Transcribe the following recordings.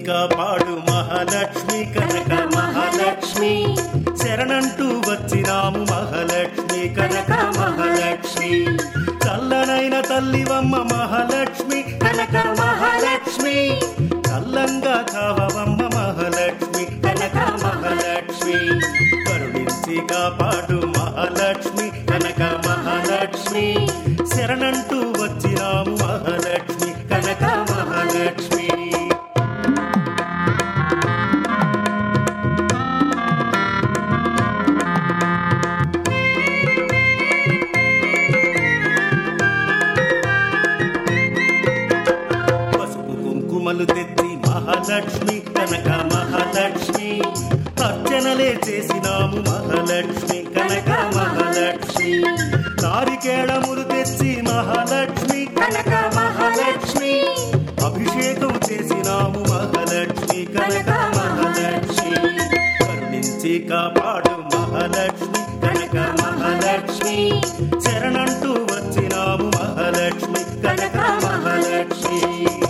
కాపాడు మహాలక్ష్మి కనక మహాలక్ష్మి శరణంటూ వచ్చినాము మహాలక్ష్మి కనక మహాలక్ష్మి చల్లనైన తల్లివమ్మ మహాలక్ష్మి కనక మహాలక్ష్మి చల్లంగా కావవమ్మ మహాలక్ష్మి కనక మహాలక్ష్మి కరుణించి కాపాడు మహాలక్ష్మి కనక మహాలక్ష్మి శరణంటూ వచ్చినాము మహాలక్ష్మి కనక మహాలక్ష్మి పసుపు కుంకుమలు తెచ్చి మహాలక్ష్మి కనక మహాలక్ష్మి అర్చనలే చేసినాము మహాలక్ష్మి కనక మహాలక్ష్మి నారికేళములు తెచ్చి మహాలక్ష్మి కనక మహాలక్ష్మి అభిషేకం చేసినాము మహాలక్ష్మి కనక మహాలక్ష్మి కరుణించి కాపాడు మహాలక్ష్మి కనక మహాలక్ష్మి శరణంటూ వచ్చినాము మహాలక్ష్మి కనక మహాలక్ష్మి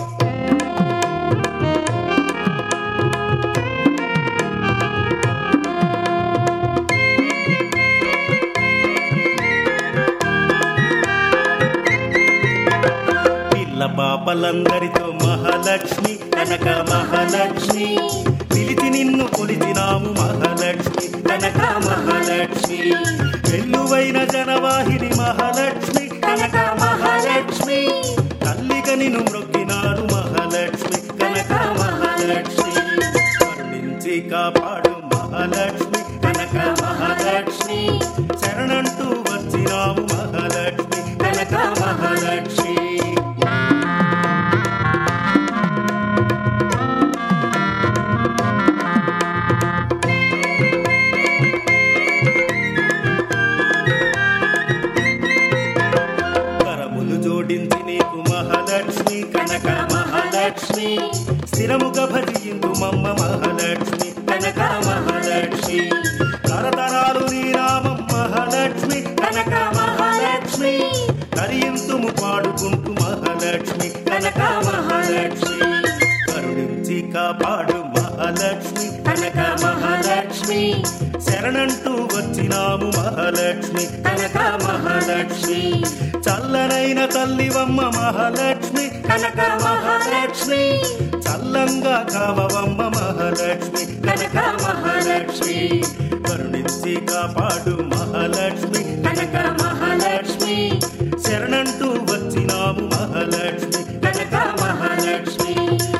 పిల్ల పాపలందరితో మహాలక్ష్మి కనక మహాలక్ష్మి పిలిచి నిన్ను కొలిచినాము మహాలక్ష్మి కనక మహాలక్ష్మి వెల్లువైన జనవాహిని మహాలక్ష్మి కనక మహాలక్ష్మి తల్లిగా నిన్ను మొక్కినారు మహాలక్ష్మి కనక మహాలక్ష్మి కరుణించి కాపాడు మహాలక్ష్మి కనక మహాలక్ష్మి శరణంటూ వచ్చినాము మహాలక్ష్మి కనక మహాలక్ష్మి కరములు జోడించి నీకు మహాలక్ష్మి కనక మహాలక్ష్మి స్థిరముగా భజిందు మమ్మ మహాలక్ష్మి కనక మహాలక్ష్మి తరతరాలు నీ నామం మహాలక్ష్మి కనక మహాలక్ష్మి కరియంతుము పాడుకుంటూ మహాలక్ష్మి కనక మహాలక్ష్మి కరుణించి కాపాడు మహాలక్ష్మి కనక మహాలక్ష్మి శరణంటూ వచ్చినాము మహాలక్ష్మి కనక మహాలక్ష్మి చల్లనైన తల్లివమ్మ మహాలక్ష్మి కనక మహాలక్ష్మి చల్లంగా కావవమ్మ మహాలక్ష్మి కనక మహాలక్ష్మి కరుణించి కాపాడు మహాలక్ష్మి కనక మహాలక్ష్మి శరణంటూ వచ్చినాము మహాలక్ష్మి కనక మహాలక్ష్మి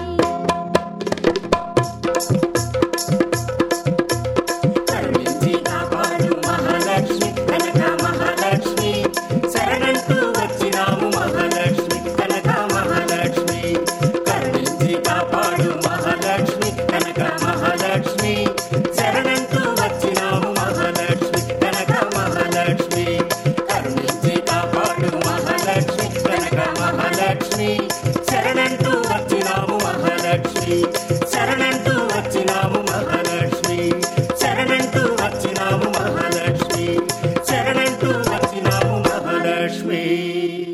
కరుణించి కాపాడు మహాలక్ష్మి కనక మహాలక్ష్మి శరణంటూ వచ్చినాము మహాలక్ష్మి కనక మహాలక్ష్మి కరుణించి కాపాడు మహాలక్ష్మి కనక మహాలక్ష్మి శరణంటూ వచ్చినాము మహాలక్ష్మి కనక మహాలక్ష్మి కరుణించి కాపాడు మహాలక్ష్మి కనక మహాలక్ష్మి శరణంటూ వచ్చినాము మహాలక్ష్మి శరణంటూ వచ్చినాము మహాలక్ష్మి శరణంటూ వచ్చినాము మహాలక్ష్మి శరణంటూ వచ్చినాము మహాలక్ష్మి